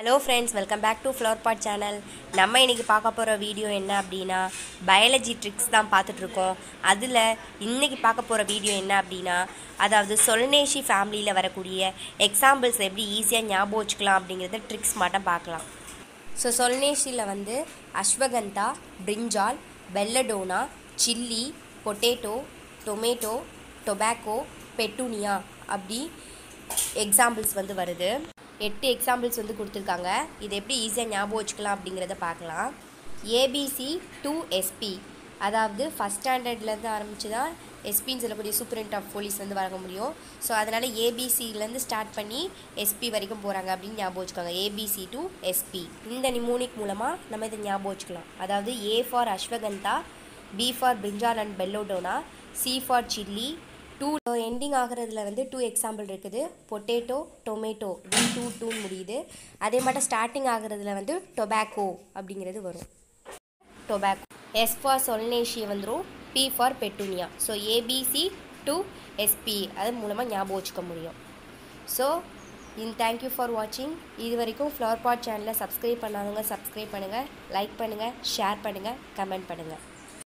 hello friends welcome back to flower pot channel நம்ம இன்றைக்கி பார்க்க போகிற வீடியோ என்ன அப்படின்னா பயாலஜி ட்ரிக்ஸ் தான் பார்த்துட்ருக்கோம் அதில் இன்றைக்கி பார்க்க போகிற வீடியோ என்ன அப்படின்னா அதாவது சொல்னேஷி ஃபேமிலியில் வரக்கூடிய எக்ஸாம்பிள்ஸ் எப்படி ஈஸியாக ஞாபகம் வச்சுக்கலாம் அப்படிங்கிறத ட்ரிக்ஸ் மட்டும் பார்க்கலாம் ஸோ சொல்னேஷியில் வந்து ashwagandha brinjal belladonna chilli potato tomato tobacco petunia அப்படி எக்ஸாம்பிள்ஸ் வந்து வருது எட்டு எக்ஸாம்பிள்ஸ் வந்து கொடுத்துருக்காங்க இது எப்படி ஈஸியாக ஞாபகம் வச்சுக்கலாம் அப்படிங்கிறத பார்க்கலாம் ஏபிசி டூ எஸ்பி அதாவது ஃபஸ்ட் ஸ்டாண்டர்ட்லேருந்து ஆரம்பித்து தான் எஸ்பின்னு சொல்லக்கூடிய சூப்பரண்ட் ஆஃப் போலீஸ் வந்து வழங்க முடியும் ஸோ அதனால் ஏபிசிலேருந்து ஸ்டார்ட் பண்ணி எஸ்பி வரைக்கும் போகிறாங்க அப்படின்னு ஞாபகம் வச்சுக்கோங்க ஏபிசி டு எஸ்பி இந்த நிமோனிக் மூலமாக நம்ம இதை ஞாபகம் வச்சுக்கலாம் அதாவது A for ashwagandha B for brinjal and belladonna C for chilli to ending ஆகிறதுல வந்து டூ எக்ஸாம்பிள் இருக்குது பொட்டேட்டோ டொமேட்டோ டி டூ டூன்னு முடியுது அதே மட்டும் ஸ்டார்டிங் ஆகிறதுல வந்து டொபாக்கோ அப்படிங்கிறது வரும் டொபாக்கோ எஸ் ஃபார் சொல்னேஷிய வந்துடும் P for petunia so ABC to SP அது மூலமாக ஞாபகம் வச்சுக்க முடியும் ஸோ இன் தேங்க்யூ ஃபார் வாட்சிங் இது வரைக்கும் ஃப்ளவர் பாட் சேனலை சப்ஸ்கிரைப் பண்ணாதவங்க சப்ஸ்கிரைப் பண்ணுங்கள் லைக் பண்ணுங்கள் ஷேர் பண்ணுங்கள் கமெண்ட் பண்ணுங்கள்